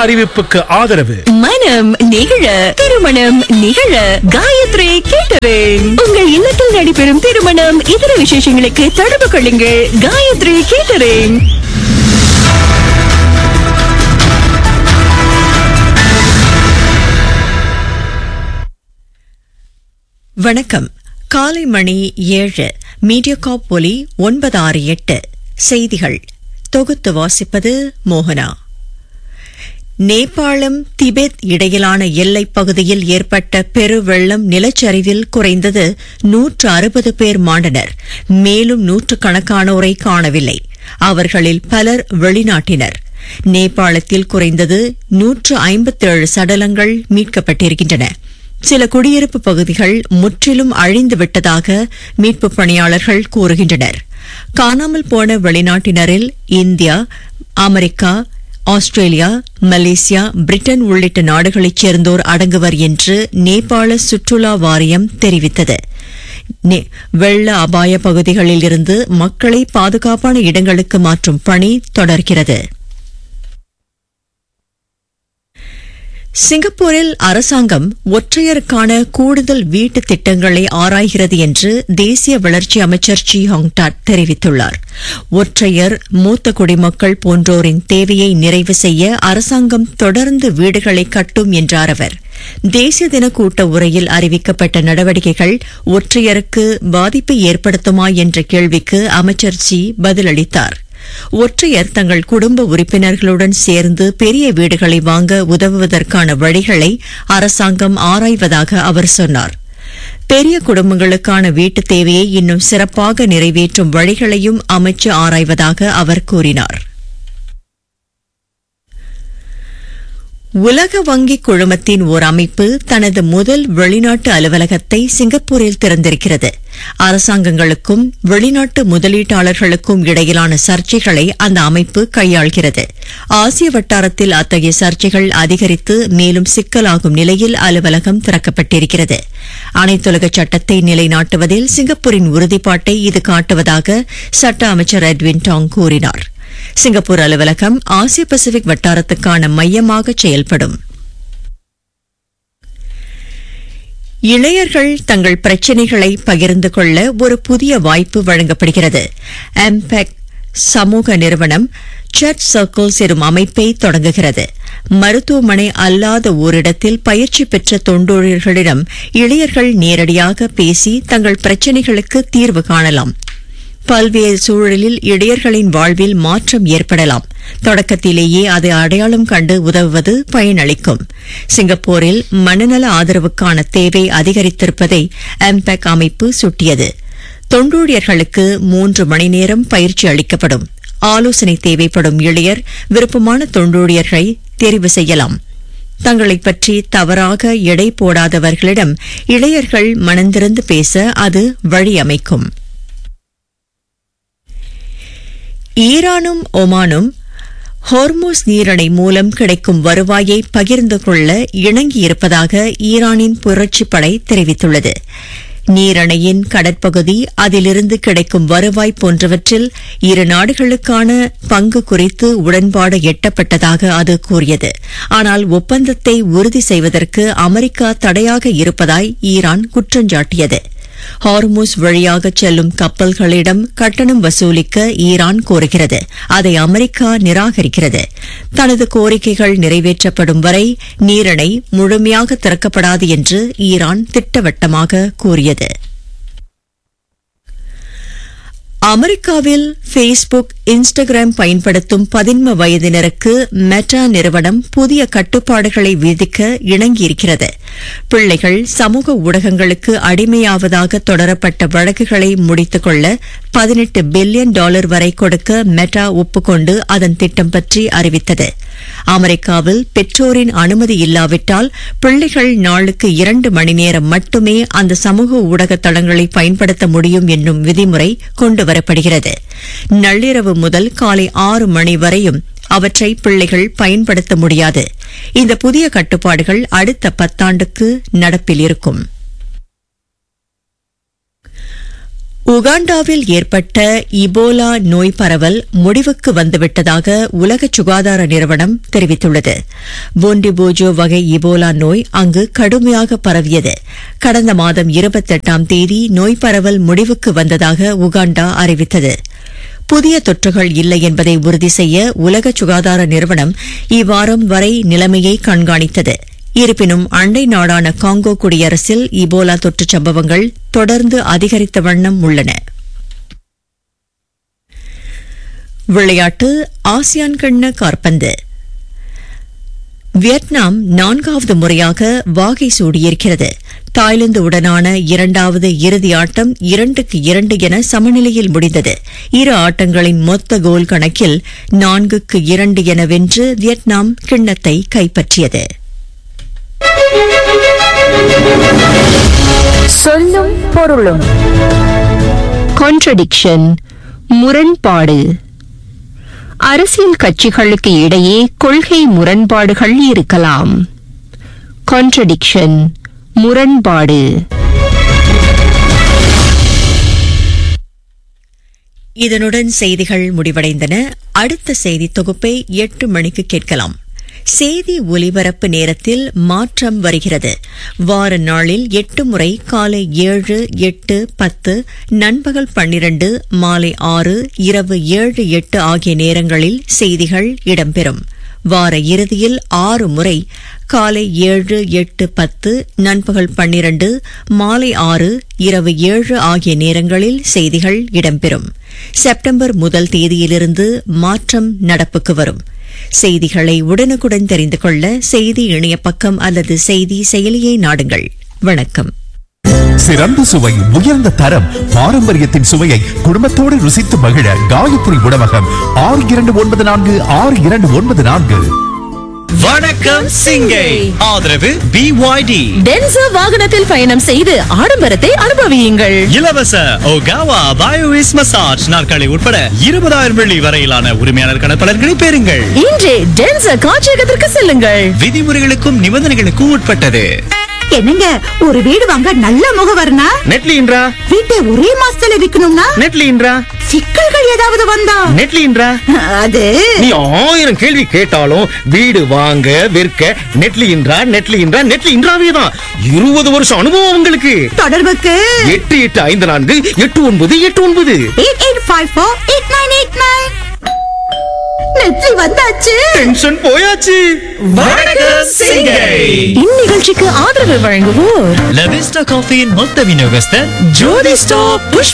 அறிவிப்புக்கு ஆதரவு மனம் நிகழ திருமணம் நிகழ காயத்ரி கேட்டரிங் உங்கள் இல்லத்தில் நடைபெறும் திருமணம் இதர விசேஷங்களுக்கு தொடர்பு கொள்ளுங்கள் காயத்ரி கேட்டரிங் வணக்கம் காலை மணி ஏழு மீடியாகாப் ஒலி ஒன்பது ஆறு எட்டு செய்திகள் தொகுத்து வாசிப்பது மோகனா நேபாளம் திபெத் இடையிலான எல்லைப் பகுதியில் ஏற்பட்ட பெருவெள்ளம் நிலச்சரிவில் குறைந்தது நூற்று அறுபது பேர் மாண்டனர் மேலும் நூற்றுக்கணக்கானோரை காணவில்லை அவர்களில் பலர் வெளிநாட்டினர் நேபாளத்தில் குறைந்தது நூற்று ஐம்பத்தேழு சடலங்கள் மீட்கப்பட்டிருக்கின்றன சில குடியிருப்பு பகுதிகள் முற்றிலும் அழிந்து விட்டதாக மீட்புப் பணியாளர்கள் கூறுகின்றனர் காணாமல் போன வெளிநாட்டினரில் India America Australia Malaysia Britain உள்ளிட்ட நாடுகளைச் சேர்ந்தோர் அடங்குவர் என்று நேபாள சுற்றுலா வாரியம் தெரிவித்தது நே- வெள்ள அபாய பகுதிகளில் இருந்து மக்களை பாதுகாப்பான இடங்களுக்கு மாற்றும் பணி தொடர்கிறது சிங்கப்பூரில் அரசாங்கம் ஒற்றையருக்கான கூடுதல் வீட்டு திட்டங்களை ஆராய்கிறது என்று தேசிய வளர்ச்சி அமைச்சர் சி ஹாங்டாட் தெரிவித்துள்ளார் ஒற்றையர் மூத்த குடிமக்கள் போன்றோரின் தேவையை நிறைவு செய்ய அரசாங்கம் தொடர்ந்து வீடுகளை கட்டும் என்றார் அவர் தேசிய தின கூட்ட உரையில் அறிவிக்கப்பட்ட நடவடிக்கைகள் ஒற்றையருக்கு பாதிப்பை ஏற்படுத்துமா என்ற கேள்விக்கு அமைச்சர் சி பதிலளித்தார் ஒற்றையர் தங்கள் குடும்ப உறுப்பினர்களுடன் சேர்ந்து பெரிய வீடுகளை வாங்க உதவுவதற்கான வழிகளை அரசாங்கம் ஆராய்வதாக அவர் சொன்னார் பெரிய குடும்பங்களுக்கான வீட்டுத் தேவையை இன்னும் சிறப்பாக நிறைவேற்றும் வழிகளையும் அமைச்சு ஆராய்வதாக அவர் கூறினார் உலக வங்கி குழுமத்தின் ஓர் அமைப்பு தனது முதல் வெளிநாட்டு அலுவலகத்தை சிங்கப்பூரில் திறந்திருக்கிறது அரசாங்கங்களுக்கும் வெளிநாட்டு முதலீட்டாளர்களுக்கும் இடையிலான சர்ச்சைகளை அந்த அமைப்பு கையாள்கிறது ஆசிய வட்டாரத்தில் அத்தகைய சர்ச்சைகள் அதிகரித்து மேலும் சிக்கலாகும் நிலையில் அலுவலகம் திறக்கப்பட்டிருக்கிறது அனைத்துலக சட்டத்தை நிலைநாட்டுவதில் சிங்கப்பூரின் உறுதிப்பாட்டை இது காட்டுவதாக சட்ட அமைச்சர் எட்வின் டாங் கூறினார் சிங்கப்பூர் அலுவலகம் ஆசிய பசிபிக் வட்டாரத்துக்கான மையமாக செயல்படும் இளையர்கள் தங்கள் பிரச்சினைகளை பகிர்ந்து கொள்ள ஒரு புதிய வாய்ப்பு வழங்கப்படுகிறது எம்பெக் சமூக நிறுவனம் சர்ச் சர்க்கிள்ஸ் எனும் அமைப்பை தொடங்குகிறது மருத்துவமனை அல்லாத ஓரிடத்தில் பயிற்சி பெற்ற தொண்டூழியர்களிடம் இளையர்கள் நேரடியாக பேசி தங்கள் பிரச்சினைகளுக்கு தீர்வு காணலாம் பல்வேறு சூழலில் இடையர்களின் வாழ்வில் மாற்றம் ஏற்படலாம் தொடக்கத்திலேயே அது அடையாளம் கண்டு உதவுவது பயனளிக்கும் சிங்கப்பூரில் மனநல ஆதரவுக்கான தேவை அதிகரித்திருப்பதை எம்பெக் அமைப்பு சுட்டியது தொண்டூழியர்களுக்கு மூன்று மணி நேரம் பயிற்சி அளிக்கப்படும் ஆலோசனை தேவைப்படும் இளையர் விருப்பமான தொண்டூழியர்களை தெரிவு செய்யலாம் தங்களைப் பற்றி தவறாக எடை போடாதவர்களிடம் இளையர்கள் மனந்திறந்து பேச அது வழியமைக்கும் ஈரானும் ஒமானும் ஹோர்மோஸ் நீரணை மூலம் கிடைக்கும் வருவாயை பகிர்ந்து கொள்ள இணங்கியிருப்பதாக ஈரானின் புரட்சிப் படை தெரிவித்துள்ளது நீரணையின் கடற்பகுதி அதிலிருந்து கிடைக்கும் வருவாய் போன்றவற்றில் இரு நாடுகளுக்கான பங்கு குறித்து உடன்பாடு எட்டப்பட்டதாக அது கூறியது ஆனால் ஒப்பந்தத்தை உறுதி செய்வதற்கு அமெரிக்கா தடையாக இருப்பதாய் ஈரான் குற்றஞ்சாட்டியது ஹார்மூஸ் வழியாக செல்லும் கப்பல்களிடம் கட்டணம் வசூலிக்க ஈரான் கோருகிறது அதை அமெரிக்கா நிராகரிக்கிறது தனது கோரிக்கைகள் நிறைவேற்றப்படும் வரை நீரணை முழுமையாக திறக்கப்படாது என்று ஈரான் திட்டவட்டமாக கூறியது அமெரிக்காவில் ஃபேஸ்புக் இன்ஸ்டாகிராம் பயன்படுத்தும் பதின்ம வயதினருக்கு மெட்டா நிறுவனம் புதிய கட்டுப்பாடுகளை விதிக்க இணங்கியிருக்கிறது பிள்ளைகள் சமூக ஊடகங்களுக்கு அடிமையாவதாக தொடரப்பட்ட வழக்குகளை முடித்துக் கொள்ள பதினெட்டு பில்லியன் டாலர் வரை கொடுக்க மெட்டா ஒப்புக்கொண்டு அதன் திட்டம் பற்றி அறிவித்தது அமெரிக்காவில் பெற்றோரின் அனுமதி இல்லாவிட்டால் பிள்ளைகள் நாளுக்கு இரண்டு மணி நேரம் மட்டுமே அந்த சமூக ஊடக தளங்களை பயன்படுத்த முடியும் என்னும் விதிமுறை கொண்டு வரப்படுகிறது நள்ளிரவு முதல் காலை ஆறு மணி வரையும் அவற்றை பிள்ளைகள் பயன்படுத்த முடியாது இந்த புதிய கட்டுப்பாடுகள் அடுத்த பத்தாண்டுக்கு நடப்பில் இருக்கும் உகாண்டாவில் ஏற்பட்ட இபோலா நோய் பரவல் முடிவுக்கு வந்துவிட்டதாக உலக சுகாதார நிறுவனம் தெரிவித்துள்ளது போண்டிபோஜோ வகை இபோலா நோய் அங்கு கடுமையாக பரவியது கடந்த மாதம் இருபத்தெட்டாம் தேதி நோய் பரவல் முடிவுக்கு வந்ததாக உகாண்டா அறிவித்தது புதிய தொற்றுகள் இல்லை என்பதை உறுதி செய்ய உலக சுகாதார நிறுவனம் இவ்வாரம் வரை நிலைமையை கண்காணித்தது இருப்பினும் அண்டை நாடான காங்கோ குடியரசில் இபோலா தொற்றுச் சம்பவங்கள் தொடர்ந்து அதிகரித்த வண்ணம் உள்ளன விளையாட்டு ஆசியான் கிண்ண காற்பந்து வியட்நாம் நான்காவது முறையாக வாகை சூடியிருக்கிறது தாய்லாந்து உடனான இரண்டாவது இறுதி ஆட்டம் இரண்டுக்கு இரண்டு என சமநிலையில் முடிந்தது இரு ஆட்டங்களின் மொத்த கோல் கணக்கில் நான்குக்கு இரண்டு என வென்று வியட்நாம் கிண்ணத்தை கைப்பற்றியது சொல்லும் பொருளும் கான்ட்ரடிக்ஷன் முரண்பாடு அரசியல் கட்சிகளுக்கு இடையே கொள்கை முரண்பாடுகள் இருக்கலாம் கான்ட்ரடிக்ஷன் முரண்பாடு இதனுடன் செய்திகள் முடிவடைந்தன அடுத்த செய்தி தொகுப்பை எட்டு மணிக்கு கேட்கலாம் செய்தி ஒலிபரப்பு நேரத்தில் மாற்றம் வருகிறது வார நாளில் எட்டு முறை காலை ஏழு எட்டு பத்து நண்பகல் பன்னிரண்டு மாலை ஆறு இரவு ஏழு எட்டு ஆகிய நேரங்களில் செய்திகள் இடம்பெறும் வார இறுதியில் ஆறு முறை காலை ஏழு எட்டு பத்து நண்பகல் பன்னிரண்டு மாலை ஆறு இரவு ஏழு ஆகிய நேரங்களில் செய்திகள் இடம்பெறும் செப்டம்பர் முதல் தேதியிலிருந்து மாற்றம் நடப்புக்கு வரும் செய்திகளை உடனுக்குடன் தெரிந்து கொள்ள செய்தி இணைய பக்கம் அல்லது செய்தி செயலியை நாடுங்கள் வணக்கம் சிறந்த சுவை உயர்ந்த தரம் பாரம்பரியத்தின் சுவையை குடும்பத்தோடு ருசித்து மகிழ காயத்ரி உணவகம் ஆறு இரண்டு ஒன்பது நான்கு ஆறு இரண்டு ஒன்பது நான்கு வணக்கம் சிங்கை ஆதரவு பிஒய்டி டென்சா வாகனத்தில் பயணம் செய்து ஆடம்பரத்தை அனுபவியுங்கள் இலவச ஒகாவா பயோவிஸ் மசாஜ் நாற்காலி உட்பட இருபதாயிரம் வெள்ளி வரையிலான உரிமையாளர் கணப்பலன்களை பெறுங்கள் இன்றே டென்சா காட்சியகத்திற்கு செல்லுங்கள் விதிமுறைகளுக்கும் நிபந்தனைகளுக்கும் உட்பட்டது என்னங்க ஒரு வீடு வாங்க நல்ல முகவர்னா நெட்லின்றா வீட்டை ஒரே மாசத்துல விக்கணும்னா நெட்லின்றா சிக்கல்கள் ஏதாவது வந்தா நெட்லின்றா அது நீ ஆயிரம் கேள்வி கேட்டாலும் வீடு வாங்க விற்க நெட்லின்றா நெட்லின்றா நெட்லின்றாவே தான் இருபது வருஷம் அனுபவம் உங்களுக்கு தொடர்புக்கு எட்டு எட்டு ஐந்து நான்கு எட்டு ஒன்பது எட்டு ஒன்பது eight eight five four eight nine eight nine நெற்றி வந்தாச்சு டென்ஷன் போயாச்சு வணக்கம் சிங்கை இந்நிகழ்ச்சிக்கு ஆதரவு வழங்குவோர் லவிஸ்டா காஃபியின் மொத்த விநியோகஸ்தர் ஜோதி ஸ்டாப் புஷ்